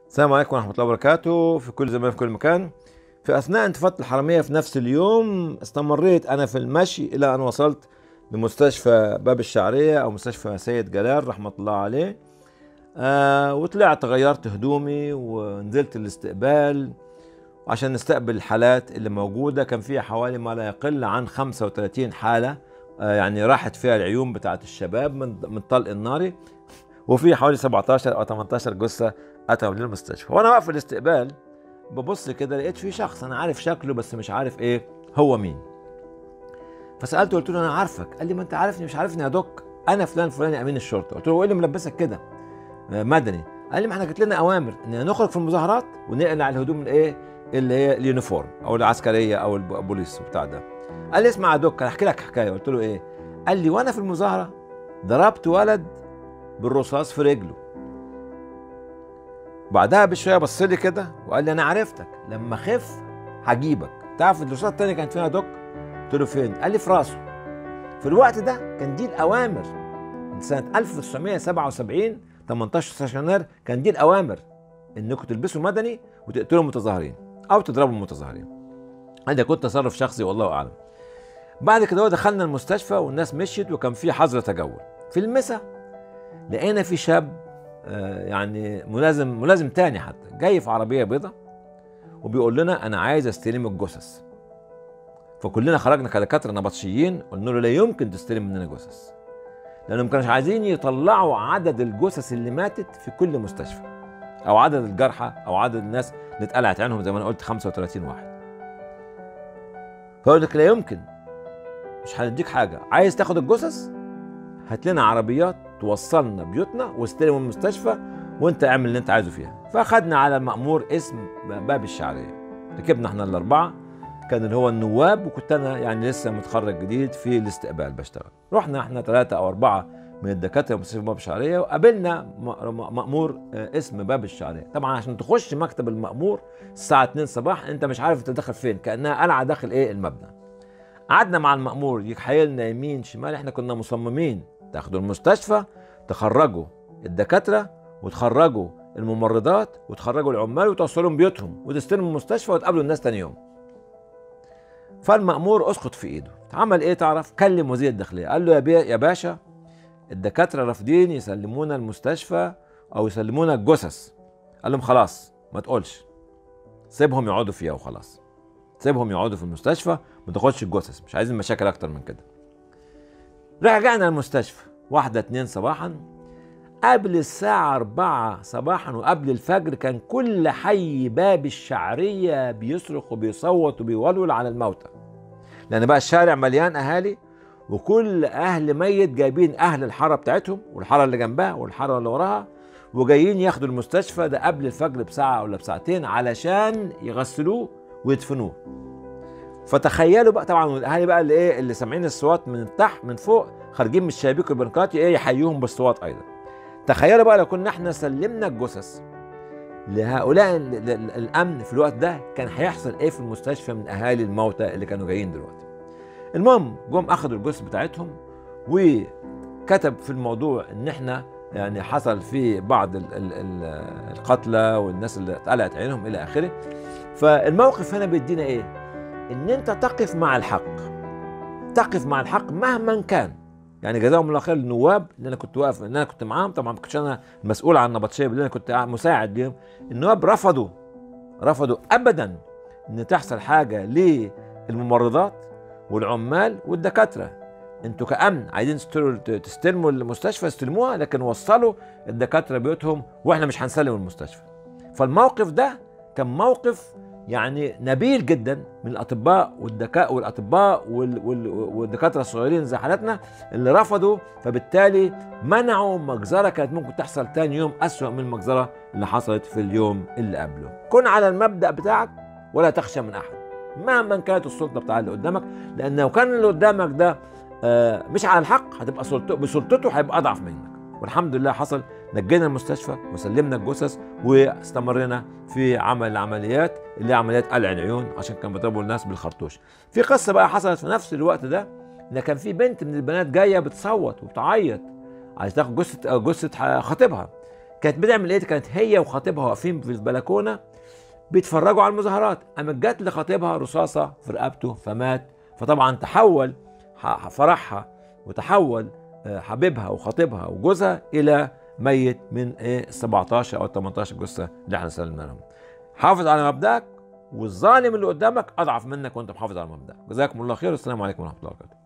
السلام عليكم ورحمة الله وبركاته في كل زمان في كل مكان في أثناء انتفاضة الحرمية في نفس اليوم استمريت أنا في المشي إلى أن وصلت لمستشفى باب الشعرية أو مستشفى سيد جلال رحمة الله عليه آه وطلعت غيرت هدومي ونزلت الاستقبال عشان نستقبل الحالات اللي موجودة كان فيها حوالي ما لا يقل عن 35 حالة آه يعني راحت فيها العيون بتاعت الشباب من من طلق الناري وفي حوالي 17 او 18 جثه اتوا للمستشفى وانا واقف في الاستقبال ببص كده لقيت في شخص انا عارف شكله بس مش عارف ايه هو مين فسالته قلت له انا عارفك قال لي ما انت عارفني مش عارفني يا دوك انا فلان فلاني امين الشرطه قلت له هو ايه اللي ملبسك كده آه، مدني قال لي ما احنا جت لنا اوامر ان نخرج في المظاهرات ونقلع الهدوم الايه اللي هي اليونيفورم او العسكريه او البوليس وبتاع ده قال لي اسمع يا دوك انا احكي لك حكايه قلت له ايه قال لي وانا في المظاهره ضربت ولد بالرصاص في رجله بعدها بشويه بص لي كده وقال لي انا عرفتك لما خف هجيبك تعرف الرصاصه الثانيه كانت فين يا دوك قلت له فين قال لي في راسه في الوقت ده كان دي الاوامر من سنه 1977 18 يناير كان دي الاوامر انكم تلبسوا مدني وتقتلوا المتظاهرين او تضربوا المتظاهرين هذا كنت تصرف شخصي والله اعلم بعد كده دخلنا المستشفى والناس مشيت وكان في حظر تجول في المسا لقينا في شاب آه، يعني ملازم ملازم تاني حتى جاي في عربيه بيضة وبيقول لنا انا عايز استلم الجثث فكلنا خرجنا كدكاتره نبطشيين قلنا له لا يمكن تستلم مننا جثث لانهم كانوا عايزين يطلعوا عدد الجثث اللي ماتت في كل مستشفى او عدد الجرحى او عدد الناس اللي اتقلعت عينهم زي ما انا قلت 35 واحد فقلت لك لا يمكن مش هنديك حاجه عايز تاخد الجثث هات لنا عربيات توصلنا بيوتنا واستلم المستشفى وانت اعمل اللي انت عايزه فيها فاخدنا على المأمور اسم باب الشعرية ركبنا احنا الأربعة كان اللي هو النواب وكنت أنا يعني لسه متخرج جديد في الاستقبال بشتغل رحنا احنا ثلاثة أو أربعة من الدكاترة مستشفى باب الشعرية وقابلنا م- مأمور آه، اسم باب الشعرية طبعا عشان تخش مكتب المأمور الساعة 2 صباح انت مش عارف انت داخل فين كأنها قلعة داخل ايه المبنى قعدنا مع المأمور يحايلنا يمين شمال احنا كنا مصممين تاخدوا المستشفى تخرجوا الدكاترة وتخرجوا الممرضات وتخرجوا العمال وتوصلهم بيوتهم وتستلموا المستشفى وتقابلوا الناس تاني يوم فالمأمور اسقط في ايده عمل ايه تعرف كلم وزير الداخلية قال له يا, بي يا باشا الدكاترة رافضين يسلمونا المستشفى او يسلمونا الجثث قال لهم خلاص ما تقولش سيبهم يقعدوا فيها وخلاص سيبهم يقعدوا في المستشفى ما تاخدش الجثث مش عايزين مشاكل اكتر من كده رجعنا المستشفى واحدة اتنين صباحا قبل الساعة أربعة صباحا وقبل الفجر كان كل حي باب الشعرية بيصرخ وبيصوت وبيولول على الموتى لأن بقى الشارع مليان أهالي وكل أهل ميت جايبين أهل الحارة بتاعتهم والحارة اللي جنبها والحارة اللي وراها وجايين ياخدوا المستشفى ده قبل الفجر بساعة ولا بساعتين علشان يغسلوه ويدفنوه فتخيلوا بقى طبعا الاهالي بقى اللي ايه اللي سامعين الصوت من تحت من فوق خارجين من الشبابيك والبنكات ايه يحيوهم بالصوت ايضا تخيلوا بقى لو كنا احنا سلمنا الجثث لهؤلاء ال- ال- ال- الامن في الوقت ده كان هيحصل ايه في المستشفى من اهالي الموتى اللي كانوا جايين دلوقتي المهم جم اخذوا الجثث بتاعتهم وكتب في الموضوع ان احنا يعني حصل في بعض ال- ال- ال- القتلى والناس اللي اتقلعت عينهم الى اخره فالموقف هنا بيدينا ايه ان انت تقف مع الحق تقف مع الحق مهما كان يعني جزاهم الله خير النواب اللي انا كنت واقف ان انا كنت معاهم طبعا ما كنتش انا مسؤول عن النبطشيه اللي انا كنت مساعد ليهم النواب رفضوا رفضوا ابدا ان تحصل حاجه للممرضات والعمال والدكاتره انتوا كامن عايزين تستلموا تستلموا المستشفى استلموها لكن وصلوا الدكاتره بيوتهم واحنا مش هنسلم المستشفى فالموقف ده كان موقف يعني نبيل جدا من الاطباء والدكاء والاطباء وال- وال- والدكاتره الصغيرين زي حالتنا اللي رفضوا فبالتالي منعوا مجزره كانت ممكن تحصل تاني يوم اسوأ من المجزره اللي حصلت في اليوم اللي قبله كن على المبدا بتاعك ولا تخشى من احد مهما كانت السلطه بتاع اللي قدامك لان لو كان اللي قدامك ده آه، مش على الحق هتبقى سلطته بسلطته هيبقى اضعف منك والحمد لله حصل نجينا المستشفى وسلمنا الجثث واستمرنا في عمل العمليات اللي هي عمليات قلع العيون عشان كانوا بيضربوا الناس بالخرطوش. في قصه بقى حصلت في نفس الوقت ده ان كان في بنت من البنات جايه بتصوت وبتعيط عايز تاخد جثه جثه خطيبها. كانت بتعمل ايه كانت هي وخطيبها واقفين في البلكونه بيتفرجوا على المظاهرات قامت جت لخطيبها رصاصه في رقبته فمات فطبعا تحول ح- فرحها وتحول آه، حبيبها وخطيبها وجوزها الى ميت من ايه ال 17 او ال 18 جثه اللي احنا سلمنا لهم حافظ على مبدأك والظالم اللي قدامك اضعف منك وانت محافظ على مبدأك جزاكم الله خير والسلام عليكم ورحمه الله وبركاته